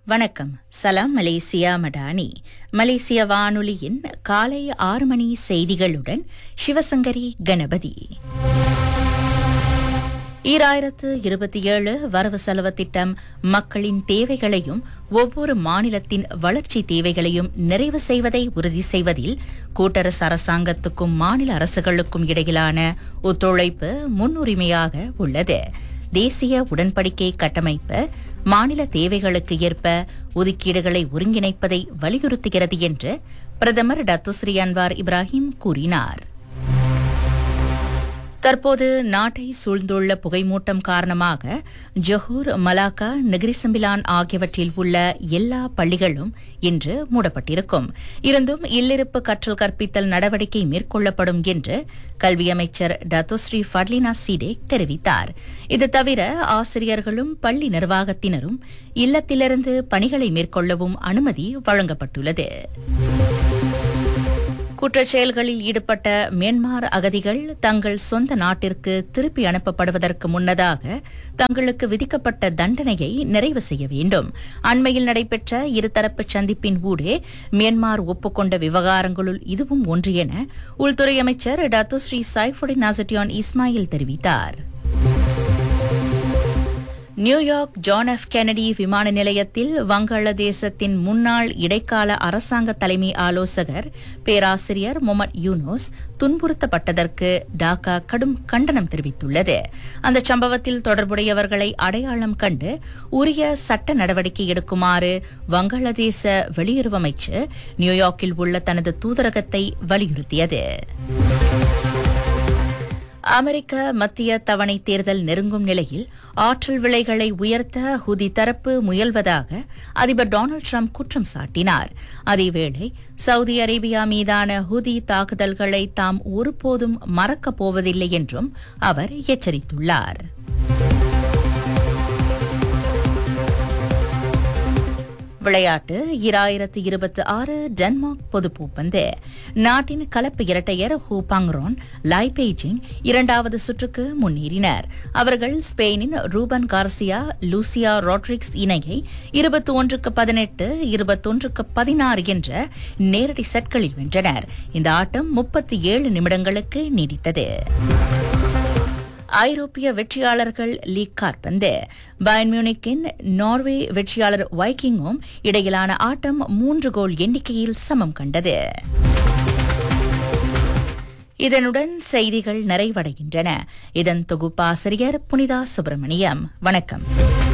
வணக்கம் சலாம் மலேசியா மடானி மலேசிய வானொலியின் காலை ஆறு மணி செய்திகளுடன் சிவசங்கரி கணபதி ஈராயிரத்து இருபத்தி ஏழு வரவு செலவு திட்டம் மக்களின் தேவைகளையும் ஒவ்வொரு மாநிலத்தின் வளர்ச்சி தேவைகளையும் நிறைவு செய்வதை உறுதி செய்வதில் கூட்டரசு அரசாங்கத்துக்கும் மாநில அரசுகளுக்கும் இடையிலான ஒத்துழைப்பு முன்னுரிமையாக உள்ளது தேசிய உடன்படிக்கை கட்டமைப்பு மாநில தேவைகளுக்கு ஏற்ப ஒதுக்கீடுகளை ஒருங்கிணைப்பதை வலியுறுத்துகிறது என்று பிரதமர் டத்துஸ்ரீ அன்வார் இப்ராஹிம் கூறினார் தற்போது நாட்டை சூழ்ந்துள்ள புகைமூட்டம் காரணமாக ஜொஹூர் மலாக்கா நெகிரிசம்பிலான் ஆகியவற்றில் உள்ள எல்லா பள்ளிகளும் இன்று மூடப்பட்டிருக்கும் இருந்தும் இல்லிருப்பு கற்றல் கற்பித்தல் நடவடிக்கை மேற்கொள்ளப்படும் என்று கல்வி அமைச்சர் டத்தோஸ்ரீ ஃபட்லினா சீடேக் தெரிவித்தார் இது தவிர ஆசிரியர்களும் பள்ளி நிர்வாகத்தினரும் இல்லத்திலிருந்து பணிகளை மேற்கொள்ளவும் அனுமதி வழங்கப்பட்டுள்ளது குற்றச்செயல்களில் ஈடுபட்ட மியான்மர் அகதிகள் தங்கள் சொந்த நாட்டிற்கு திருப்பி அனுப்பப்படுவதற்கு முன்னதாக தங்களுக்கு விதிக்கப்பட்ட தண்டனையை நிறைவு செய்ய வேண்டும் அண்மையில் நடைபெற்ற இருதரப்பு சந்திப்பின் ஊடே மியான்மர் ஒப்புக்கொண்ட விவகாரங்களுள் இதுவும் ஒன்று என உள்துறை அமைச்சர் டத்துஸ்ரீ சைஃபுடின் நாசட்டியான் இஸ்மாயில் தெரிவித்தார் நியூயார்க் ஜான் எஃப் கெனடி விமான நிலையத்தில் வங்காளதேசத்தின் முன்னாள் இடைக்கால அரசாங்க தலைமை ஆலோசகர் பேராசிரியர் முகமது யூனூஸ் துன்புறுத்தப்பட்டதற்கு டாக்கா கடும் கண்டனம் தெரிவித்துள்ளது அந்த சம்பவத்தில் தொடர்புடையவர்களை அடையாளம் கண்டு உரிய சட்ட நடவடிக்கை எடுக்குமாறு வங்காளதேச வெளியுறவு அமைச்சு நியூயார்க்கில் உள்ள தனது தூதரகத்தை வலியுறுத்தியது அமெரிக்க மத்திய தவணை தேர்தல் நெருங்கும் நிலையில் ஆற்றல் விலைகளை உயர்த்த ஹுதி தரப்பு முயல்வதாக அதிபர் டொனால்டு ட்ரம்ப் குற்றம் சாட்டினார் அதேவேளை சவுதி அரேபியா மீதான ஹுதி தாக்குதல்களை தாம் ஒருபோதும் மறக்கப் போவதில்லை என்றும் அவர் எச்சரித்துள்ளார் விளையாட்டு இராயிரத்து இருபத்தி ஆறு டென்மார்க் பொதுப்பூப்பந்து நாட்டின் கலப்பு இரட்டையர் ஹூ பங்ரோன் லாய் பெய்ஜிங் இரண்டாவது சுற்றுக்கு முன்னேறினர் அவர்கள் ஸ்பெயினின் ரூபன் கார்சியா லூசியா ரோட்ரிக்ஸ் இணையை இருபத்தி ஒன்றுக்கு பதினெட்டு இருபத்தொன்றுக்கு பதினாறு என்ற நேரடி செட்களில் வென்றனர் இந்த ஆட்டம் முப்பத்தி ஏழு நிமிடங்களுக்கு நீடித்தது ஐரோப்பிய வெற்றியாளர்கள் லீக் காற்பந்து பயன் மியூனிக்கின் நார்வே வெற்றியாளர் வைக்கிங்கும் இடையிலான ஆட்டம் மூன்று கோல் எண்ணிக்கையில் சமம் கண்டது இதனுடன் செய்திகள் நிறைவடைகின்றன இதன் தொகுப்பாசிரியர் புனிதா சுப்பிரமணியம் வணக்கம்